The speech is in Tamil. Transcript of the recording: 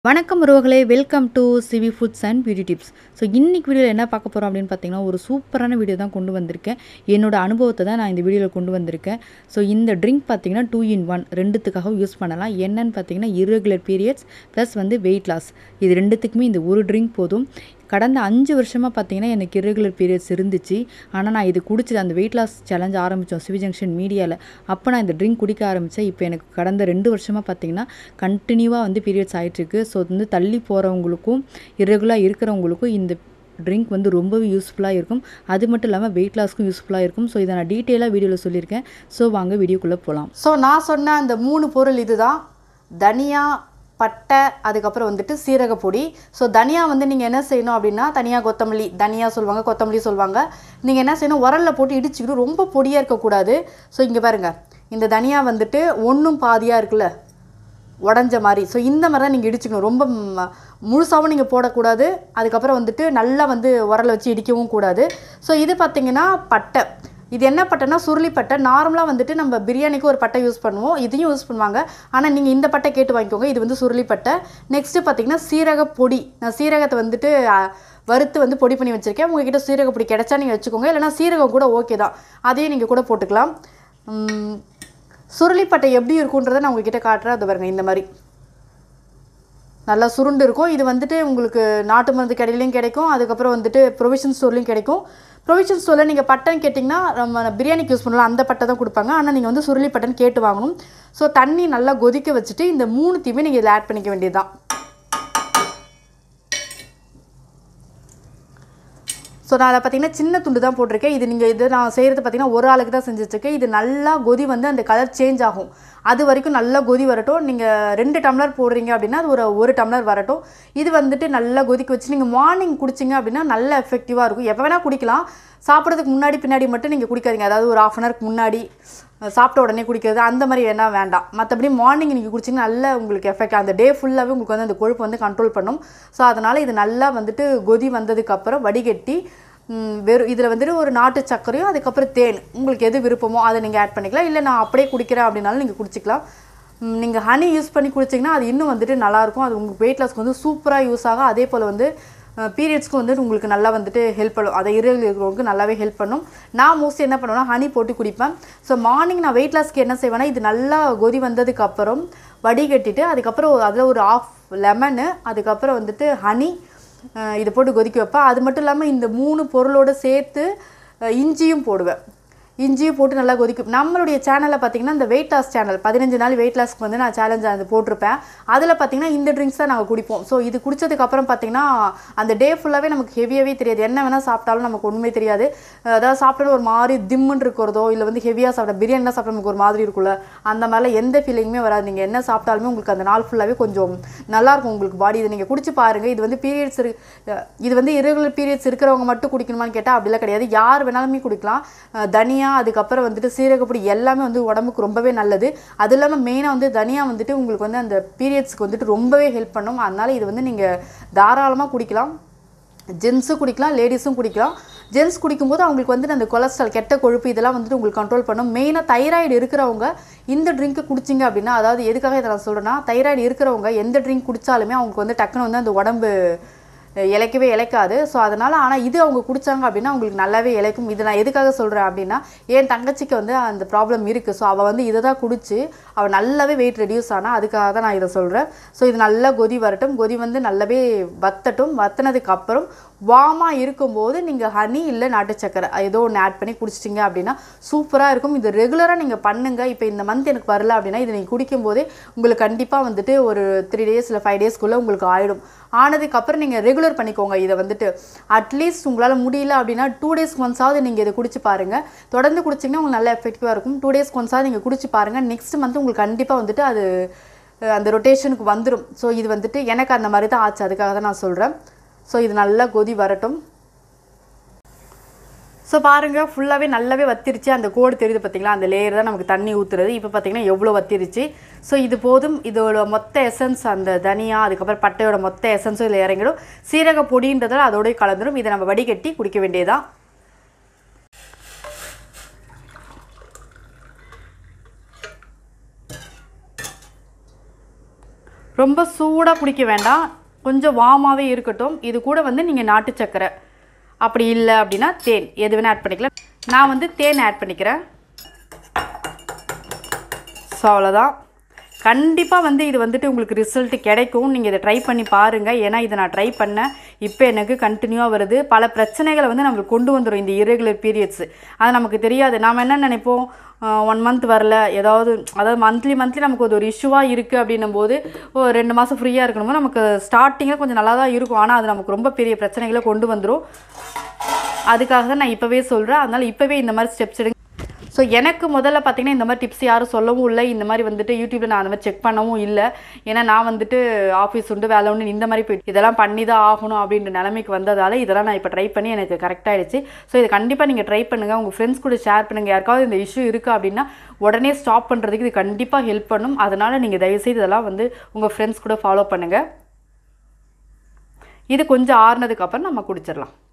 வணக்கம் உறவுகளே welcome to CV foods and beauty tips so இன்னைக்கு வீடியோவில் என்ன பார்க்க போகிறோம் அப்படின்னு பார்த்தீங்கன்னா ஒரு சூப்பரான வீடியோ தான் கொண்டு வந்திருக்கேன் என்னோட அனுபவத்தை தான் நான் இந்த வீடியோவில் கொண்டு வந்திருக்கேன் ஸோ இந்த ட்ரிங்க் பார்த்தீங்கன்னா டூ இன் ஒன் ரெண்டுத்துக்காக யூஸ் பண்ணலாம் என்னன்னு பார்த்தீங்கன்னா irregular பீரியட்ஸ் ப்ளஸ் வந்து வெயிட் லாஸ் இது ரெண்டுத்துக்குமே இந்த ஒரு ட்ரிங்க் போதும் கடந்த அஞ்சு வருஷமாக பார்த்தீங்கன்னா எனக்கு irregular பீரியட்ஸ் இருந்துச்சு ஆனால் நான் இது குடிச்சது அந்த வெயிட் லாஸ் சேலஞ்ச் ஆரம்பித்தோம் சிவி ஜங்ஷன் மீடியாவில் அப்போ நான் இந்த ட்ரிங்க் குடிக்க ஆரம்பித்தேன் இப்போ எனக்கு கடந்த ரெண்டு வருஷமாக பார்த்தீங்கன்னா கண்டினியூவாக வந்து பீரியட்ஸ் ஆகிட்டுருக்கு ஸோ வந்து தள்ளி போகிறவங்களுக்கும் irregular இருக்கிறவங்களுக்கும் இந்த ட்ரிங்க் வந்து ரொம்பவே யூஸ்ஃபுல்லாக இருக்கும் அது மட்டும் இல்லாமல் வெயிட் லாஸ்க்கும் யூஸ்ஃபுல்லாக இருக்கும் ஸோ இதை நான் டீட்டெயிலாக வீடியோவில் சொல்லியிருக்கேன் ஸோ வாங்க வீடியோக்குள்ளே போகலாம் ஸோ நான் சொன்ன அந்த மூணு பொருள் இதுதான் தனியா பட்டை அதுக்கப்புறம் வந்துட்டு சீரகப்பொடி ஸோ தனியா வந்து நீங்கள் என்ன செய்யணும் அப்படின்னா தனியாக கொத்தமல்லி தனியா சொல்லுவாங்க கொத்தமல்லி சொல்லுவாங்க நீங்கள் என்ன செய்யணும் உரலில் போட்டு இடிச்சுக்கிட்டு ரொம்ப பொடியாக இருக்கக்கூடாது ஸோ இங்கே பாருங்கள் இந்த தனியா வந்துட்டு ஒன்றும் பாதியாக இருக்குல்ல உடஞ்ச மாதிரி ஸோ இந்த மாதிரி தான் நீங்கள் இடிச்சுக்கணும் ரொம்ப ம- முழுசாவும் நீங்கள் போடக்கூடாது அதுக்கப்புறம் வந்துட்டு நல்லா வந்து உரலை வச்சு இடிக்கவும் கூடாது ஸோ இது பார்த்தீங்கன்னா பட்டை இது என்ன பட்டைனா சுருளி பட்டை நார்மலாக வந்துட்டு நம்ம பிரியாணிக்கு ஒரு பட்டை யூஸ் பண்ணுவோம் இதையும் யூஸ் பண்ணுவாங்க ஆனால் நீங்கள் இந்த பட்டை கேட்டு வாங்கிக்கோங்க இது வந்து சுருளி பட்டை நெக்ஸ்ட்டு பார்த்தீங்கன்னா சீரக பொடி நான் சீரகத்தை வந்துட்டு அ, வறுத்து வந்து பொடி பண்ணி வச்சுருக்கேன் உங்ககிட்ட சீரக பொடி கிடைச்சா நீங்கள் வச்சுக்கோங்க இல்லைனா சீரகம் கூட ஓகே தான் அதையும் நீங்கள் கூட போட்டுக்கலாம் உம், சுருளிப்பட்டை எப்படி இருக்குன்றதை நான் உங்ககிட்ட காட்டுறேன் அது பாருங்க இந்த மாதிரி நல்லா சுருண்டு இருக்கும் இது வந்துட்டு உங்களுக்கு நாட்டு மருந்து கடையிலையும் கிடைக்கும் அதுக்கப்புறம் வந்துட்டு ப்ரொவிஷன் ஸ்டோர்லையும் கிடைக்கும் ப்ரொவிஷன் ஸ்டோரில் நீங்கள் பட்டன் கேட்டிங்கன்னா நம்ம பிரியாணிக்கு யூஸ் பண்ணலாம் அந்த பட்டை தான் கொடுப்பாங்க ஆனால் நீங்கள் வந்து சுருளி பட்டன் கேட்டு வாங்கணும் ஸோ தண்ணி நல்லா கொதிக்க வச்சுட்டு இந்த மூணுத்தையுமே நீங்கள் இதில் ஆட் பண்ணிக்க வேண்டியது தான் ஸோ நான் அதை பார்த்தீங்கன்னா சின்ன துண்டு தான் போட்டிருக்கேன் இது நீங்கள் இது நான் செய்கிறது பார்த்தீங்கன்னா ஒரு ஆளுக்கு தான் செஞ்சு வச்சிருக்கேன் இது நல்லா கொதி வந்து அந்த கலர் சேஞ்ச் ஆகும் அது வரைக்கும் நல்லா கொதி வரட்டும் நீங்கள் ரெண்டு டம்ளர் போடுறீங்க அப்படின்னா அது ஒரு ஒரு டம்ளர் வரட்டும் இது வந்துட்டு நல்லா கொதிக்க வச்சு நீங்கள் மார்னிங் குடிச்சிங்க அப்படின்னா நல்ல எஃபெக்டிவாக இருக்கும் எப்போ வேணால் குடிக்கலாம் சாப்பிட்றதுக்கு முன்னாடி பின்னாடி மட்டும் நீங்கள் குடிக்காதீங்க அதாவது ஒரு ஆஃப் அன் ஹவருக்கு முன்னாடி அஹ், சாப்பிட்ட உடனே குடிக்கிறது அந்த மாதிரி வேணா வேண்டாம் மற்றபடி மார்னிங் நீங்கள் குடிச்சிங்கன்னா நல்ல உங்களுக்கு எஃபெக்ட் அந்த டே ஃபுல்லாகவே உங்களுக்கு வந்து அந்த கொழுப்பு வந்து கண்ட்ரோல் பண்ணும் ஸோ அதனால் இது நல்லா வந்துட்டு கொதி வந்ததுக்கப்புறம் வடிகட்டி ம், வெறும் இதில் வந்துட்டு ஒரு நாட்டு சர்க்கரையும் அதுக்கப்புறம் தேன் உங்களுக்கு எது விருப்பமோ அதை நீங்கள் ஆட் பண்ணிக்கலாம் இல்லை நான் அப்படியே குடிக்கிறேன் அப்படின்னாலும் நீங்கள் குடிச்சிக்கலாம் நீங்கள் ஹனி யூஸ் பண்ணி குடிச்சிங்கன்னா அது இன்னும் வந்துட்டு நல்லாயிருக்கும் அது உங்களுக்கு வெயிட் லாஸ்க்கு வந்து சூப்பராக யூஸ் ஆகும் அதே போல் வந்து பீரியட்ஸ்க்கு வந்துட்டு உங்களுக்கு நல்லா வந்துட்டு ஹெல்ப் பண்ணும் அதை இரவில் இருக்கிறவங்களுக்கு நல்லாவே ஹெல்ப் பண்ணும் நான் மோஸ்ட்லி என்ன பண்ணுவேன்னா ஹனி போட்டு குடிப்பேன் ஸோ மார்னிங் நான் வெயிட் லாஸ்க்கு என்ன செய்வேன்னா இது நல்லா கொதி வந்ததுக்கு அப்புறம் வடிகட்டிட்டு அதுக்கப்புறம் அதில் ஒரு ஆஃப் லெமனு அதுக்கப்புறம் வந்துட்டு ஹனி இதை போட்டு கொதிக்க வைப்பேன் அது மட்டும் இல்லாமல் இந்த மூணு பொருளோடு சேர்த்து அஹ், இஞ்சியும் போடுவேன் இஞ்சியும் போட்டு நல்லா கொதிக்கும் நம்மளுடைய சேனலில் பார்த்தீங்கன்னா இந்த வெயிட் லாஸ் சேனல் பதினஞ்சு நாள் வெயிட் லாஸ்க்கு வந்து நான் சேலஞ்ச் அது போட்டிருப்பேன் அதில் பார்த்தீங்கன்னா இந்த ட்ரிங்க்ஸ் தான் நாங்கள் குடிப்போம் ஸோ இது குடிச்சதுக்கு அப்புறம் பார்த்தீங்கன்னா அந்த டே ஃபுல்லாகவே நமக்கு ஹெவியாகவே தெரியாது என்ன வேணால் சாப்பிட்டாலும் நமக்கு ஒன்றுமே தெரியாது அஹ் அதாவது சாப்பிட்டா ஒரு மாதிரி திம்முன்னு இருக்கிறதோ இல்லை வந்து ஹெவியாக சாப்பிட்ட பிரியாணிலாம் சாப்பிட்டா நமக்கு ஒரு மாதிரி இருக்கும்ல அந்த மாதிரிலாம் எந்த ஃபீலிங்குமே வராது நீங்கள் என்ன சாப்பிட்டாலுமே உங்களுக்கு அந்த நாள் ஃபுல்லாகவே கொஞ்சம் நல்லாயிருக்கும் உங்களுக்கு பாடி இதை நீங்கள் குடிச்சு பாருங்கள் இது வந்து பீரியட்ஸ் இது வந்து irregular பீரியட்ஸ் இருக்கிறவங்க மட்டும் குடிக்கணுமான்னு கேட்டால் அப்படிலாம் கிடையாது யார் வேணாலுமே குடிக்கலாம் அஹ் தனியா அதுக்கப்புறம் வந்துட்டு சீரகப்பொடி எல்லாமே வந்து உடம்புக்கு ரொம்பவே நல்லது அது இல்லாமல் மெயினாக வந்து தனியா வந்துட்டு உங்களுக்கு வந்து அந்த பீரியட்ஸ்க்கு வந்துட்டு ரொம்பவே ஹெல்ப் பண்ணும் அதனால இது வந்து நீங்கள் தாராளமாக குடிக்கலாம் ஜென்ஸும் குடிக்கலாம் லேடிஸும் குடிக்கலாம் ஜென்ஸ் குடிக்கும்போது அவங்களுக்கு வந்துட்டு அந்த கொலஸ்ட்ரால் கெட்ட கொழுப்பு இதெல்லாம் வந்துட்டு உங்களுக்கு கண்ட்ரோல் பண்ணும் மெயினாக தைராய்டு இருக்கிறவங்க இந்த ட்ரிங்க்கு குடிச்சிங்க அப்படின்னா அதாவது எதுக்காக இதை நான் சொல்கிறேன்னா தைராய்டு இருக்கிறவங்க எந்த ட்ரிங்க் குடித்தாலுமே அவங்களுக்கு வந்து டக்குன்னு வந்து அந்த உடம்பு அஹ், இளைக்கவே இளைக்காது ஸோ அதனால் ஆனால் இது அவங்க குடித்தாங்க அப்படின்னா அவங்களுக்கு நல்லாவே இளைக்கும் இது நான் எதுக்காக சொல்கிறேன் அப்படின்னா என் தங்கச்சிக்கு வந்து அந்த ப்ராப்ளம் இருக்குது ஸோ அவள் வந்து இதை தான் குடிச்சு அவள் நல்லாவே வெயிட் ரெடியூஸ் ஆனால் அதுக்காக தான் நான் இதை சொல்கிறேன் ஸோ இது நல்லா கொதி வரட்டும் கொதி வந்து நல்லாவே வத்தட்டும் வத்தினதுக்கு அப்புறம் வாமாக இருக்கும்போது நீங்கள் ஹனி இல்லை நாட்டு சக்கரை ஏதோ ஒன்று ஆட் பண்ணி குடிச்சிட்டிங்க அப்படின்னா சூப்பராக இருக்கும் இது ரெகுலராக நீங்கள் பண்ணுங்கள் இப்போ இந்த மந்த் எனக்கு வரல அப்படின்னா இதை நீங்கள் குடிக்கும்போதே உங்களுக்கு கண்டிப்பாக வந்துட்டு ஒரு த்ரீ டேஸ் இல்லை ஃபைவ் டேஸ்க்குள்ளே உங்களுக்கு ஆயிடும் ஆனதுக்கப்புறம் நீங்கள் ரெகுலர் பண்ணிக்கோங்க இதை வந்துட்டு அட்லீஸ்ட் உங்களால் முடியல அப்படின்னா டூ டேஸ்க்கு ஒன்ஸாவது நீங்கள் இதை குடிச்சு பாருங்கள் தொடர்ந்து குடிச்சிங்கன்னா உங்களுக்கு நல்ல எஃபெக்டிவாக இருக்கும் டூ டேஸ்க்கு ஒன்ஸாவது நீங்கள் குடிச்சு பாருங்கள் நெக்ஸ்ட் மந்த் உங்களுக்கு கண்டிப்பாக வந்துட்டு அது அஹ், அந்த ரொட்டேஷனுக்கு வந்துடும் ஸோ இது வந்துட்டு எனக்கு அந்த மாதிரி தான் ஆச்சு அதுக்காக தான் நான் சொல்கிறேன் ஸோ இது நல்லா கொதி வரட்டும் ஸோ பாருங்கள் ஃபுல்லாகவே நல்லாவே வத்திருச்சு அந்த கோடு தெரியுது பார்த்தீங்களா அந்த லேயர் தான் நமக்கு தண்ணி ஊற்றுறது இப்போ பார்த்தீங்கன்னா எவ்வளோ வத்திருச்சு ஸோ இது போதும் இதோட மொத்த எசன்ஸ் அந்த தனியா அதுக்கப்புறம் பட்டையோட மொத்த எசன்ஸும் இதில் இறங்கிடும் சீரக பொடின்றதால் அதோடய கலந்துடும் இதை நம்ம வடிகட்டி குடிக்க வேண்டியதான் ரொம்ப சூடாக குடிக்க வேண்டாம் கொஞ்சம் வார்மாகவே இருக்கட்டும் இது கூட வந்து நீங்கள் நாட்டு சக்கரை அப்படி இல்லை அப்படின்னா தேன் எது வேணால் ஆட் பண்ணிக்கலாம் நான் வந்து தேன் ஆட் பண்ணிக்கிறேன் ஸோ அவ்வளோதான் கண்டிப்பாக வந்து இது வந்துட்டு உங்களுக்கு ரிசல்ட் கிடைக்கும் நீங்கள் இதை ட்ரை பண்ணி பாருங்கள் ஏன்னா இதை நான் ட்ரை பண்ணேன் இப்போ எனக்கு கண்டினியூவாக வருது பல பிரச்சனைகளை வந்து நம்மளுக்கு கொண்டு வந்துடும் இந்த irregular பீரியட்ஸ் அது நமக்கு தெரியாது நாம் என்ன நினைப்போம் ஒன் மந்த் வரல ஏதாவது அதாவது மந்த்லி மந்த்லி நமக்கு அது ஒரு இஷ்யூவாக இருக்குது அப்படின்னும் போது ஒரு ரெண்டு மாதம் ஃப்ரீயாக இருக்கணும் நமக்கு ஸ்டார்டிங்கில் கொஞ்சம் நல்லா தான் இருக்கும் ஆனால் அது நமக்கு ரொம்ப பெரிய பிரச்சனைகளை கொண்டு வந்துடும் அதுக்காக தான் நான் இப்போவே சொல்கிறேன் அதனால் இப்போவே இந்த மாதிரி ஸ்டெப்ஸ் எடுங்க ஸோ எனக்கு முதல்ல பார்த்தீங்கன்னா இந்த மாதிரி டிப்ஸ் யாரும் சொல்லவும் இல்லை இந்த மாதிரி வந்துட்டு யூடியூப்பில் நான் அந்த மாதிரி செக் பண்ணவும் இல்லை ஏன்னா நான் வந்துட்டு ஆஃபீஸ் உண்டு வேலை உண்டு இந்த மாதிரி போயிட்டு இதெல்லாம் பண்ணி தான் ஆகணும் அப்படின்ற நிலைமைக்கு வந்ததால் இதெல்லாம் நான் இப்போ ட்ரை பண்ணி எனக்கு கரெக்டாகிடுச்சு ஸோ இது கண்டிப்பாக நீங்கள் ட்ரை பண்ணுங்கள் உங்கள் ஃப்ரெண்ட்ஸ் கூட ஷேர் பண்ணுங்கள் யாருக்காவது இந்த இஷ்யூ இருக்குது அப்படின்னா உடனே ஸ்டாப் பண்ணுறதுக்கு இது கண்டிப்பாக ஹெல்ப் பண்ணும் அதனால் நீங்கள் தயவுசெய்து இதெல்லாம் வந்து உங்கள் ஃப்ரெண்ட்ஸ் கூட ஃபாலோ பண்ணுங்கள் இது கொஞ்சம் ஆறுனதுக்கப்புறம் நம்ம குடிச்சிடலாம்